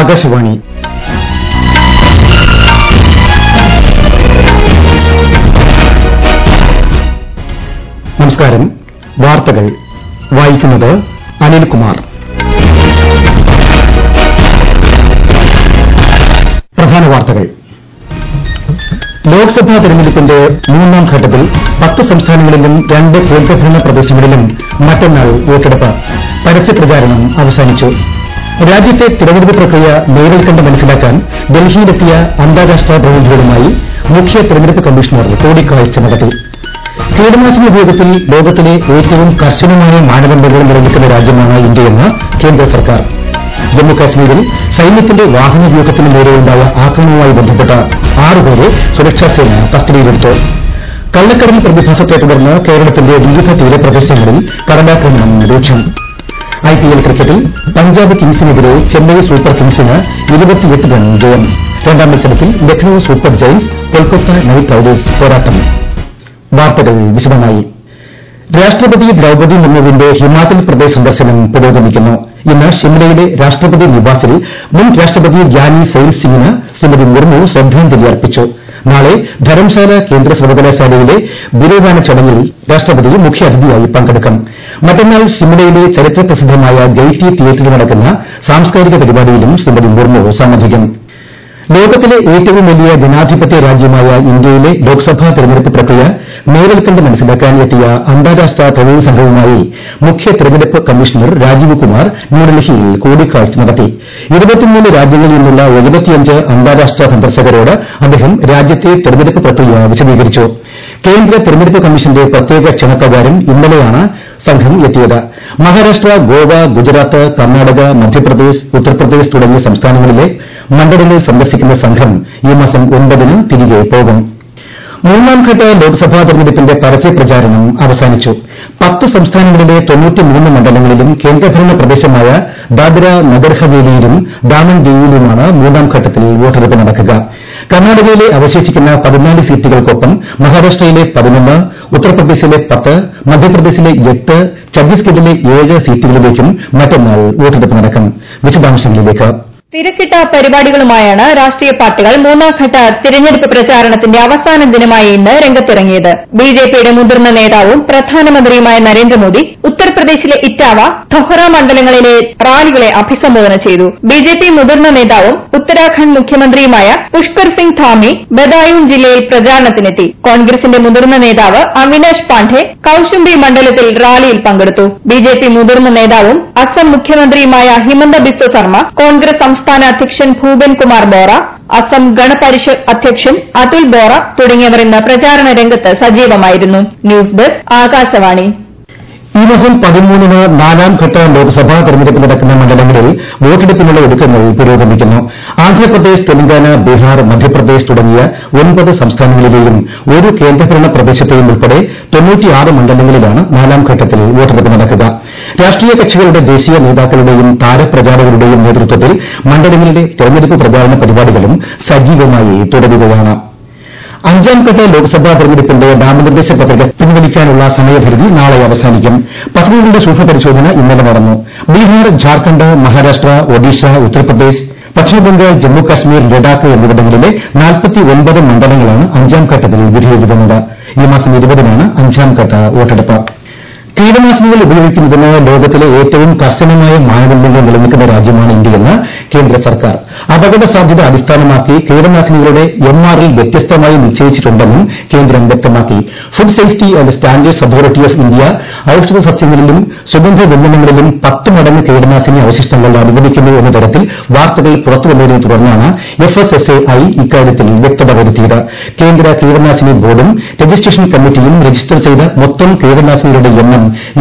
ആകാശവാണി നമസ്കാരം വാർത്തകൾ വായിക്കുന്നത് അനിൽകുമാർ പ്രധാന വാർത്തകൾ ലോക്സഭാ തെരഞ്ഞെടുപ്പിന്റെ മൂന്നാം ഘട്ടത്തിൽ പത്ത് സംസ്ഥാനങ്ങളിലും രണ്ട് കേന്ദ്രഭരണ പ്രദേശങ്ങളിലും മറ്റന്നാൾ വോട്ടെടുപ്പ് പരസ്യപ്രചാരണം അവസാനിച്ചു രാജ്യത്തെ തിരഞ്ഞെടുപ്പ് പ്രക്രിയ നേരിൽ കണ്ട് മനസ്സിലാക്കാൻ ഡൽഹിയിലെത്തിയ അന്താരാഷ്ട്ര പ്രതിനിധികളുമായി മുഖ്യ തെരഞ്ഞെടുപ്പ് കമ്മീഷണർ കൂടിക്കാഴ്ച നടത്തി കീടനാശിനി ഉപയോഗത്തിൽ ലോകത്തിലെ ഏറ്റവും കർശനമായ മാനദണ്ഡങ്ങൾ നിലനിൽക്കുന്ന രാജ്യമാണ് ഇന്ത്യയെന്ന് കേന്ദ്ര സർക്കാർ ജമ്മുകാശ്മീരിൽ സൈന്യത്തിന്റെ വാഹനവ്യൂഹത്തിന് നേരെയുണ്ടായ ആക്രമണവുമായി ബന്ധപ്പെട്ട് ആറുപേരെ സുരക്ഷാസേന കസ്റ്റഡിയിലെടുത്തു കള്ളക്കടൽ പ്രതിഭാസത്തെ തുടർന്ന് കേരളത്തിന്റെ വിവിധ തീരപ്രദേശങ്ങളിൽ കടലാക്രമണം രൂക്ഷം ഐപിഎൽ ക്രിക്കറ്റിൽ പഞ്ചാബ് കിങ്സിനെതിരെ ചെന്നൈ സൂപ്പർ കിങ്സിന് ഇരുപത്തിയെട്ട് റൺ ജയം രണ്ടാം മത്സരത്തിൽ Lucknow super giants Kolkata knight riders പോരാട്ടം വാർത്തകൾ വിശദമായി രാഷ്ട്രപതി ദ്രൌപദി മുർമുവിന്റെ ഹിമാചൽ പ്രദേശ് സന്ദർശനം പുരോഗമിക്കുന്നു ഇന്ന് ഷിംലയിലെ രാഷ്ട്രപതി നിവാസിൽ മുൻ രാഷ്ട്രപതി ഗ്യാനി സെയിൽ സിംഗിന് ശ്രീമതി മുർമു ശ്രദ്ധാഞ്ജലി അർപ്പിച്ചു നാളെ ധരംശാല കേന്ദ്ര സർവകലാശാലയിലെ ബിരുദദാന ചടങ്ങിൽ രാഷ്ട്രപതി മുഖ്യാതിഥിയായി പങ്കെടുക്കും മറ്റന്നാൾ ഷിംലയിലെ ചരിത്രപ്രസിദ്ധമായ ഗെയ്റ്റി തിയേറ്ററിൽ നടക്കുന്ന സാംസ്കാരിക പരിപാടിയിലും ശ്രീമതി മുർമു സംബന്ധിക്കും ലോകത്തിലെ ഏറ്റവും വലിയ ജനാധിപത്യ രാജ്യമായ ഇന്ത്യയിലെ ലോക്സഭാ തെരഞ്ഞെടുപ്പ് പ്രക്രിയ നേരിൽ കണ്ട് മനസ്സിലാക്കാൻ എത്തിയ അന്താരാഷ്ട്ര പ്രതിനിധി സംഘവുമായി മുഖ്യ തെരഞ്ഞെടുപ്പ് കമ്മീഷണർ രാജീവ് കുമാർ ന്യൂഡൽഹിയിൽ കൂടിക്കാഴ്ച നടത്തി രാജ്യങ്ങളിൽ നിന്നുള്ള എഴുപത്തിയഞ്ച് അന്താരാഷ്ട്ര സന്ദർശകരോട് അദ്ദേഹം രാജ്യത്തെ തെരഞ്ഞെടുപ്പ് പ്രക്രിയ വിശദീകരിച്ചു കേന്ദ്ര തെരഞ്ഞെടുപ്പ് കമ്മീഷന്റെ പ്രത്യേക ക്ഷണപ്രകാരം ഇന്നലെയാണ് സംഘം എത്തിയത് മഹാരാഷ്ട്ര ഗോവ ഗുജറാത്ത് കർണാടക മധ്യപ്രദേശ് ഉത്തർപ്രദേശ് തുടങ്ങിയ സംസ്ഥാനങ്ങളിലെ മണ്ഡലങ്ങൾ സന്ദർശിക്കുന്ന സംഘം ഈ മാസം ഒൻപതിന് തിരികെ പോകും മൂന്നാംഘട്ട ലോക്സഭാ തെരഞ്ഞെടുപ്പിന്റെ പരസ്യപ്രചാരണം അവസാനിച്ചു പത്ത് സംസ്ഥാനങ്ങളിലെ മണ്ഡലങ്ങളിലും കേന്ദ്രഭരണ പ്രദേശമായ ദാദ്ര നഗർ ഹവേലിയിലും ദാമൻ ദിയുവിലുമാണ് മൂന്നാം ഘട്ടത്തിൽ വോട്ടെടുപ്പ് നടക്കുക കർണാടകയിലെ അവശേഷിക്കുന്ന പതിനാല് സീറ്റുകൾക്കൊപ്പം മഹാരാഷ്ട്രയിലെ പതിനൊന്ന് ഉത്തർപ്രദേശിലെ പത്ത് മധ്യപ്രദേശിലെ എട്ട് ഛത്തീസ്ഗഡിലെ ഏഴ് സീറ്റുകളിലേക്കും മറ്റന്നാൾ വോട്ടെടുപ്പ് നടക്കും വിശദാംശങ്ങളിലേക്ക് തിരക്കിട്ട പരിപാടികളുമായാണ് രാഷ്ട്രീയ പാർട്ടികൾ മൂന്നാംഘട്ട തിരഞ്ഞെടുപ്പ് പ്രചാരണത്തിന്റെ അവസാന ദിനമായ ഇന്ന് രംഗത്തിറങ്ങിയത് ബിജെപിയുടെ മുതിർന്ന നേതാവും പ്രധാനമന്ത്രിയുമായ നരേന്ദ്രമോദി ഉത്തർപ്രദേശിലെ ഇറ്റാവ ധൊഹ്റ മണ്ഡലങ്ങളിലെ റാലികളെ അഭിസംബോധന ചെയ്തു ബിജെപി മുതിർന്ന നേതാവും ഉത്തരാഖണ്ഡ് മുഖ്യമന്ത്രിയുമായ പുഷ്കർ സിംഗ് ധാമി ബദായൂൺ ജില്ലയിൽ പ്രചാരണത്തിനെത്തി കോൺഗ്രസിന്റെ മുതിർന്ന നേതാവ് അവിനാഷ് പാണ്ഡെ കൌശുംബി മണ്ഡലത്തിൽ റാലിയിൽ പങ്കെടുത്തു ബിജെപി മുതിർന്ന നേതാവും അസം മുഖ്യമന്ത്രിയുമായ ഹിമന്ത ബിശ്വ ശർമ്മ കോൺഗ്രസ് സംസ്ഥാന അധ്യക്ഷൻ ഭൂപൻ കുമാർ ബോറ അസം ഗണപരിഷത്ത് അധ്യക്ഷൻ അതുൽ ബോറ തുടങ്ങിയവർ ഇന്ന് പ്രചാരണ രംഗത്ത് സജീവമായിരുന്നു ന്യൂസ് ഡെസ്ക് ആകാശവാണി ഈ മാസം പതിമൂന്നിന് നാലാംഘട്ട ലോക്സഭാ തെരഞ്ഞെടുപ്പ് നടക്കുന്ന മണ്ഡലങ്ങളിൽ വോട്ടെടുപ്പിനുള്ള ഒരുക്കങ്ങൾ പുരോഗമിക്കുന്നു ആന്ധ്രാപ്രദേശ് തെലങ്കാന ബീഹാർ മധ്യപ്രദേശ് തുടങ്ങിയ ഒൻപത് സംസ്ഥാനങ്ങളിലെയും ഒരു കേന്ദ്രഭരണ പ്രദേശത്തെയും ഉൾപ്പെടെ മണ്ഡലങ്ങളിലാണ് നാലാംഘട്ടത്തിൽ വോട്ടെടുപ്പ് നടക്കുക രാഷ്ട്രീയ കക്ഷികളുടെ ദേശീയ നേതാക്കളുടെയും താരപ്രചാരകരുടെയും നേതൃത്വത്തിൽ മണ്ഡലങ്ങളിലെ തെരഞ്ഞെടുപ്പ് പ്രചാരണ പരിപാടികളും സജീവമായി തുടരുകയാണ് അഞ്ചാംഘട്ട ലോക്സഭാ തെരഞ്ഞെടുപ്പിന്റെ നാമനിർദ്ദേശ പത്രിക പിൻവലിക്കാനുള്ള സമയപരിധി നാളെ അവസാനിക്കും പത്രികകളുടെ സൂക്ഷ്മപരിശോധന ഇന്നലെ നടന്നു ബീഹാർ ഝാർഖണ്ഡ് മഹാരാഷ്ട്ര ഒഡീഷ ഉത്തർപ്രദേശ് പശ്ചിമബംഗാൾ ജമ്മുകാശ്മീർ ലഡാക്ക് എന്നിവിടങ്ങളിലെ മണ്ഡലങ്ങളാണ് അഞ്ചാംഘട്ടത്തിൽ വിധിയെഴുതുന്നത് ഈ മാസം ഇരുപതിനാണ് അഞ്ചാംഘട്ട വോട്ടെടുപ്പ് കീടനാശിനികൾ ഉപയോഗിക്കുന്നതിന് ലോകത്തിലെ ഏറ്റവും കർശനമായ മാനദണ്ഡങ്ങൾ നിലനിൽക്കുന്ന രാജ്യമാണ് ഇന്ത്യയെന്ന് കേന്ദ്ര സർക്കാർ അപകട സാധ്യത അടിസ്ഥാനമാക്കി കീടനാശിനികളുടെ എംആർഎൽ വ്യത്യസ്തമായി നിശ്ചയിച്ചിട്ടുണ്ടെന്നും കേന്ദ്രം വ്യക്തമാക്കി food safety and standards authority of India ഔഷധ സസ്യങ്ങളിലും സുഗന്ധ വ്യഞ്ജനങ്ങളിലും പത്ത് മടങ്ങ് കീടനാശിനി അവശിഷ്ടങ്ങൾ അനുവദിക്കുന്നു എന്ന തരത്തിൽ വാർത്തകൾ പുറത്തുവന്നതിനെ തുടർന്നാണ് F S S A I ഇക്കാര്യത്തിൽ വ്യക്തത വരുത്തിയത് കേന്ദ്ര കീടനാശിനി ബോർഡും രജിസ്ട്രേഷൻ കമ്മിറ്റിയും രജിസ്റ്റർ ചെയ്ത മൊത്തം കീടനാശിനികളുടെ എണ്ണം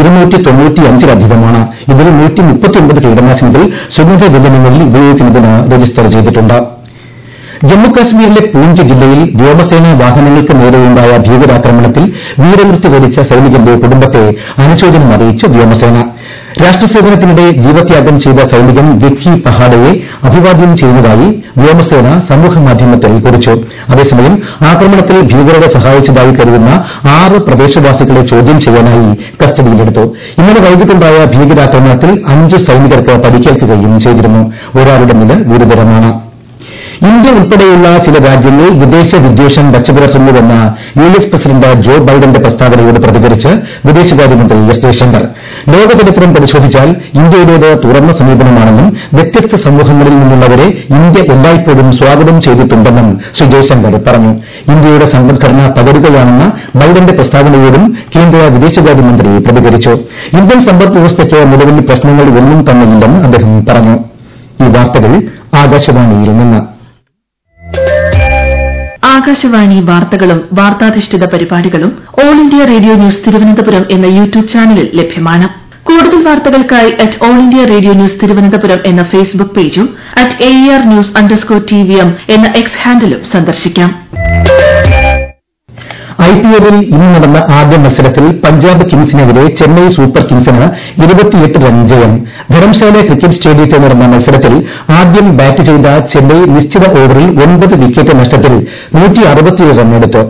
ിലധികമാണ് ഇതിൽ കീടനാശിനികൾ സുഗന്ധ വ്യഞ്ജനങ്ങളിൽ ഉപയോഗിക്കുന്നതിന് രജിസ്റ്റർ ചെയ്തിട്ടുണ്ട് ജമ്മുകാശ്മീരിലെ പൂഞ്ച് ജില്ലയിൽ വ്യോമസേനാ വാഹനങ്ങൾക്ക് നേരെയുണ്ടായ ഭീകരാക്രമണത്തിൽ വീരമൃത്യു വരിച്ച സൈനികന്റെ കുടുംബത്തെ അനുശോചനം അറിയിച്ച് വ്യോമസേന രാഷ്ട്രസേവനത്തിനിടെ ജീവത്യാഗം ചെയ്ത സൈനികൻ വിക്കി പഹാഡയെ അഭിവാദ്യം ചെയ്യുന്നതായി വ്യോമസേന സമൂഹമാധ്യമത്തിൽ കുറിച്ചു അതേസമയം ആക്രമണത്തിൽ ഭീകരരെ സഹായിച്ചതായി കരുതുന്ന ആറ് പ്രദേശവാസികളെ ചോദ്യം ചെയ്യാനായി കസ്റ്റഡിയിലെടുത്തു ഇന്നലെ വൈകിട്ടുണ്ടായ ഭീകരാക്രമണത്തിൽ അഞ്ച് സൈനികർക്ക് പരിക്കേൽക്കുകയും ചെയ്തിരുന്നു ഒരാളുടെ നില ഗുരുതരമാണ് ഇന്ത്യ ഉൾപ്പെടെയുള്ള ചില രാജ്യങ്ങൾ വിദേശ വിദ്വേഷം വച്ചുപുലർത്തുന്നുവെന്ന യു എസ് പ്രസിഡന്റ് ജോ ബൈഡന്റെ പ്രസ്താവനയോട് പ്രതികരിച്ച് വിദേശകാര്യമന്ത്രി എസ് ജയശങ്കർ ലോകചരിത്രം പരിശോധിച്ചാൽ ഇന്ത്യയുടേത് തുറന്ന സമീപനമാണെന്നും വ്യത്യസ്ത സമൂഹങ്ങളിൽ നിന്നുള്ളവരെ ഇന്ത്യ എല്ലായ്പ്പോഴും സ്വാഗതം ചെയ്തിട്ടുണ്ടെന്നും ശ്രീ ജയശങ്കർ പറഞ്ഞു ഇന്ത്യയുടെ സമ്പദ്ഘടന തകരുകയാണെന്ന ബൈഡന്റെ പ്രസ്താവനയോടും കേന്ദ്ര വിദേശകാര്യമന്ത്രി പ്രതികരിച്ചു ഇന്ത്യൻ സമ്പദ് വ്യവസ്ഥയ്ക്ക് നിലവിൽ പ്രശ്നങ്ങൾ ഒന്നും തന്നെയില്ലെന്ന് അദ്ദേഹം പറഞ്ഞു ഈ വാർത്തകൾ ആകാശവാണിയിൽ നിന്ന് ആകാശവാണി വാർത്തകളും വാർത്താധിഷ്ഠിത പരിപാടികളും All India Radio news Thiruvananthapuram എന്ന യൂട്യൂബ് ചാനലിൽ ലഭ്യമാണ് കൂടുതൽ വാർത്തകൾക്കായി at All India Radio news Thiruvananthapuram എന്ന ഫേസ്ബുക്ക് പേജും at A R news underscore T V M എന്ന എക്സ് ഹാൻഡിലും സന്ദർശിക്കാം ഐപിഎല്ലിൽ ഇന്ന് നടന്ന ആദ്യ മത്സരത്തിൽ പഞ്ചാബ് കിങ്സിനെതിരെ ചെന്നൈ സൂപ്പർ കിങ്സിന് റൺ ജയം ധരംശാല ക്രിക്കറ്റ് സ്റ്റേഡിയത്തിൽ നടന്ന മത്സരത്തിൽ ആദ്യം ബാറ്റ് ചെയ്ത ചെന്നൈ നിശ്ചിത ഓവറിൽ ഒൻപത് വിക്കറ്റ് നഷ്ടത്തിൽ റണ്ണെടുത്തു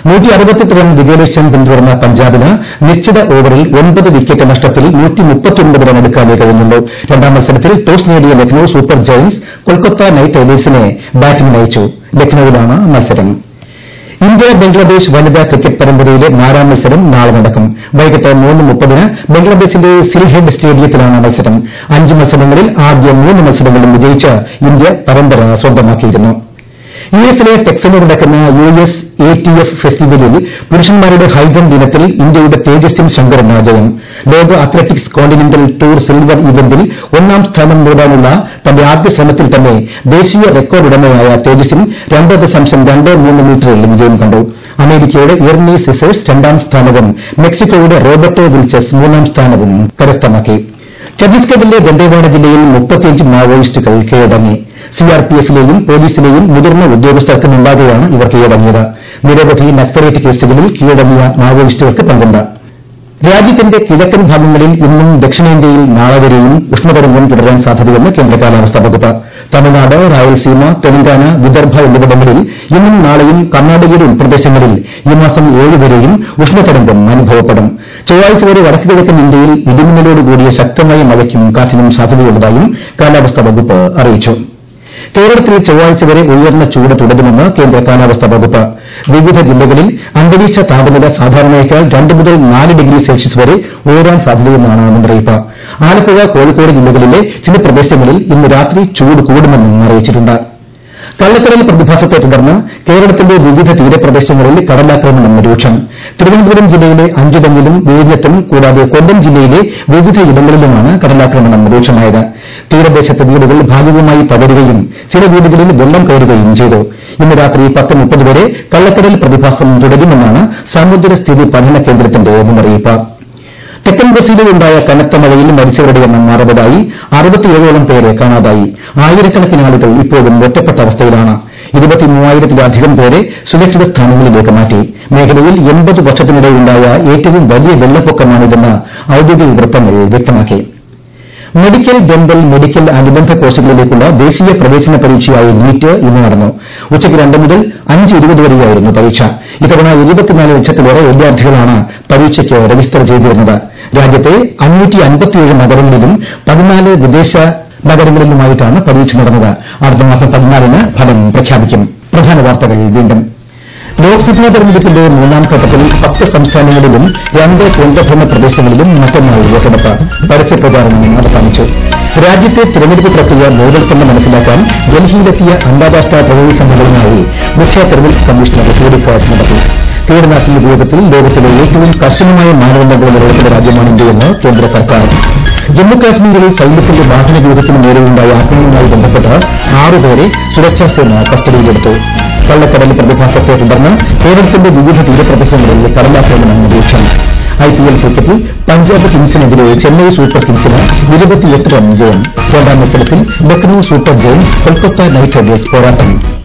റൺ വിജയലക്ഷ്യം പിന്തുടർന്ന പഞ്ചാബിന് നിശ്ചിത ഓവറിൽ ഒൻപത് വിക്കറ്റ് നഷ്ടത്തിൽ റണ്ണെടുക്കാനേ കഴിഞ്ഞുള്ളൂ രണ്ടാം മത്സരത്തിൽ ടോസ് നേടിയ Lucknow super giants Kolkata knight റൈഡേഴ്സിനെ ബാറ്റിംഗിനയച്ചു ലക്നൌവിലാണ് മത്സരം ഇന്ത്യ ബംഗ്ലാദേശ് വനിതാ ക്രിക്കറ്റ് പരമ്പരയിലെ നാലാം മത്സരം നാളെ നടക്കും വൈകിട്ട് മൂന്ന് മുപ്പതിന് ബംഗ്ലാദേശിന്റെ സിൽഹെഡ് സ്റ്റേഡിയത്തിലാണ് മത്സരം അഞ്ച് മത്സരങ്ങളിൽ ആദ്യ മൂന്ന് മത്സരങ്ങളും വിജയിച്ച് ഇന്ത്യ പരമ്പര സ്വന്തമാക്കിയിരുന്നു യു എസിലെ ടെക്സനിൽ നടക്കുന്ന U S A T F ഫെസ്റ്റിവലിൽ പുരുഷന്മാരുടെ ഹൈജംപ് ഇനത്തിൽ ഇന്ത്യയുടെ തേജസ്വിൻ ശങ്കറിന് ജയം ലോക അത്ലറ്റിക്സ് കോണ്ടിനെന്റൽ ടൂർ സിൽവർ ഇവന്റിൽ ഒന്നാം സ്ഥാനം നേടാനുള്ള തന്റെ ആദ്യ ശ്രമത്തിൽ തന്നെ ദേശീയ റെക്കോർഡ് ഉടമയായ തേജസ്വിൻ രണ്ട് ദശാംശം രണ്ട് മൂന്ന് മീറ്ററിൽ വിജയം കണ്ടു അമേരിക്കയുടെ എർണി സിസേഴ്സ് രണ്ടാം സ്ഥാനവും മെക്സിക്കോയുടെ റോബർട്ടോ വിൽച്ചസ് മൂന്നാം സ്ഥാനവും കരസ്ഥമാക്കി ഛത്തീസ്ഗഡിലെ ദന്തേവാഡ ജില്ലയിൽ മുപ്പത്തിയഞ്ച് മാവോയിസ്റ്റുകൾ കീഴടങ്ങി സിആർപിഎഫിലെയും പോലീസിലെയും മുതിർന്ന ഉദ്യോഗസ്ഥർക്ക് മുമ്പാകെയാണ് ഇവർ കീഴടങ്ങിയത് നിരവധി നക്സലേറ്റ് കേസുകളിൽ കീഴടങ്ങിയ മാവോയിസ്റ്റുകൾക്ക് പങ്കുണ്ട് രാജ്യത്തിന്റെ കിഴക്കൻ ഭാഗങ്ങളിൽ ഇന്നും ദക്ഷിണേന്ത്യയിൽ നാളെ വരെയും ഉഷ്ണതരംഗം തുടരാൻ സാധ്യതയെന്ന് കേന്ദ്ര കാലാവസ്ഥാ വകുപ്പ് തമിഴ്നാട് രായലസീമ തെലങ്കാന വിദർഭ എന്നിവിടങ്ങളിൽ ഇന്നും നാളെയും കർണാടകയുടെ ഉൾപ്രദേശങ്ങളിൽ ഈ മാസം ഏഴ് വരെയും ഉഷ്ണതരംഗം അനുഭവപ്പെടും ചൊവ്വാഴ്ച വരെ വടക്ക് കിഴക്കൻ ഇന്ത്യയിൽ ഇടിമിന്നലോട് കൂടിയ ശക്തമായ മഴയ്ക്കും കാറ്റിനും സാധ്യതയുള്ളതായും കാലാവസ്ഥാ വകുപ്പ് അറിയിച്ചു കേരളത്തിൽ ചൊവ്വാഴ്ച വരെ ഉയർന്ന ചൂട് തുടരുമെന്ന് കേന്ദ്ര കാലാവസ്ഥാ വകുപ്പ് വിവിധ ജില്ലകളിൽ അന്തരീക്ഷ താപനില സാധാരണയേക്കാൾ രണ്ട് മുതൽ നാല് ഡിഗ്രി സെൽഷ്യസ് വരെ ഉയരാൻ സാധ്യതയെന്നാണ് മുന്നറിയിപ്പ് ആലപ്പുഴ കോഴിക്കോട് ജില്ലകളിലെ ചില പ്രദേശങ്ങളിൽ ഇന്ന് രാത്രി ചൂട് കൂടുമെന്നും അറിയിച്ചിട്ടുണ്ട് കള്ളക്കടൽ പ്രതിഭാസത്തെ തുടർന്ന് കേരളത്തിന്റെ വിവിധ തീരപ്രദേശങ്ങളിൽ കടലാക്രമണം രൂക്ഷം തിരുവനന്തപുരം ജില്ലയിലെ അഞ്ചുതെങ്ങിലും വേലിയത്തും കൂടാതെ കൊല്ലം ജില്ലയിലെ വിവിധ ഇടങ്ങളിലുമാണ് കടലാക്രമണം രൂക്ഷമായത് തീരദേശത്തെ വീടുകൾ ഭാഗികമായി തകരുകയും ചില വീടുകളിൽ വെള്ളം കയറുകയും ചെയ്തു ഇന്ന് രാത്രി പത്ത് മുപ്പത് വരെ കള്ളക്കടൽ പ്രതിഭാസം തുടരുമെന്നാണ് സമുദ്രസ്ഥിതി പഠന കേന്ദ്രത്തിന്റെ മുന്നറിയിപ്പ് തെക്കൻ ബ്രസീലിൽ ഉണ്ടായ കനത്ത മഴയിൽ മരിച്ചവരുടെ എണ്ണം അറുപതായി അറുപത്തിയേഴോളം പേരെ കാണാതായി ആയിരക്കണക്കിന് ആളുകൾ ഇപ്പോഴും ഒറ്റപ്പെട്ട അവസ്ഥയിലാണ് ഇരുപത്തിമൂവായിരത്തിലധികം പേരെ സുരക്ഷിത സ്ഥാനങ്ങളിലേക്ക് മാറ്റി മേഖലയിൽ എൺപത് വർഷത്തിനിടെയുണ്ടായ ഏറ്റവും വലിയ വെള്ളപ്പൊക്കമാണിതെന്ന് ഔദ്യോഗിക വൃത്തങ്ങൾ വ്യക്തമാക്കി മെഡിക്കൽ ഡെന്റൽ മെഡിക്കൽ അനുബന്ധ കോഴ്സുകളിലേക്കുള്ള ദേശീയ പ്രവേശന പരീക്ഷയായ നീറ്റ് ഇന്ന് നടന്നു ഉച്ചയ്ക്ക് രണ്ട് മുതൽ അഞ്ച് ഇരുപത് വരെയായിരുന്നു പരീക്ഷ ഇത്തവണ ഇരുപത്തിനാല് ലക്ഷത്തിലേറെ വിദ്യാർത്ഥികളാണ് പരീക്ഷയ്ക്ക് രജിസ്റ്റർ ചെയ്തിരുന്നത് രാജ്യത്തെ അഞ്ഞൂറ്റി അൻപത്തിയേഴ് നഗരങ്ങളിലും പതിനാല് വിദേശ നഗരങ്ങളിലുമായിട്ടാണ് പരീക്ഷ നടന്നത് അടുത്ത മാസം പതിനാലിന് ഫലം പ്രഖ്യാപിക്കും പ്രധാന വാർത്തകൾ വീണ്ടും ലോക്സഭാ തെരഞ്ഞെടുപ്പിന്റെ മൂന്നാം ഘട്ടത്തിൽ പത്ത് സംസ്ഥാനങ്ങളിലും രണ്ട് കേന്ദ്രഭരണ പ്രദേശങ്ങളിലും മറ്റന്നാൾ വോട്ടെടുപ്പ് പരസ്യപ്രചാരണം അവസാനിച്ചു രാജ്യത്തെ തെരഞ്ഞെടുപ്പ് പ്രക്രിയ കൂടുതൽ തന്നെ മനസ്സിലാക്കാൻ ഡൽഹിയിലെത്തിയ അന്താരാഷ്ട്ര പ്രതിനിധി സംഘങ്ങളുമായി മുഖ്യ തെരഞ്ഞെടുപ്പ് കമ്മീഷണർ കൂടിക്കാഴ്ച നടത്തി കീടനാശിനി ഉപയോഗത്തിൽ ലോകത്തിലെ ഏറ്റവും കർശനമായ മാനദണ്ഡങ്ങൾ നിലനിൽക്കുന്ന രാജ്യമാണ് ഇന്ത്യയെന്ന് കേന്ദ്ര സർക്കാർ ജമ്മുകാശ്മീരിൽ സൈന്യത്തിന്റെ വാഹന വ്യൂഹത്തിന് നേരെയുണ്ടായ ആക്രമണവുമായി ബന്ധപ്പെട്ട് ആറുപേരെ സുരക്ഷാസേന കസ്റ്റഡിയിലെടുത്തു കള്ളക്കടൽ പ്രതിഭാസത്തെ തുടർന്ന് കേരളത്തിന്റെ വിവിധ തീരപ്രദേശങ്ങളിൽ കടലാക്രമണം രൂക്ഷം ഐപിഎൽ ക്രിക്കറ്റിൽ പഞ്ചാബ് കിങ്സിനെതിരെ ചെന്നൈ സൂപ്പർ കിങ്സിന് ഇരുപത്തിയെട്ട് റൺ ജയം രണ്ടാം മത്സരത്തിൽ Lucknow super giants Kolkata knight riders പോരാട്ടം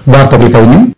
വാർത്തകൾ കഴിഞ്ഞു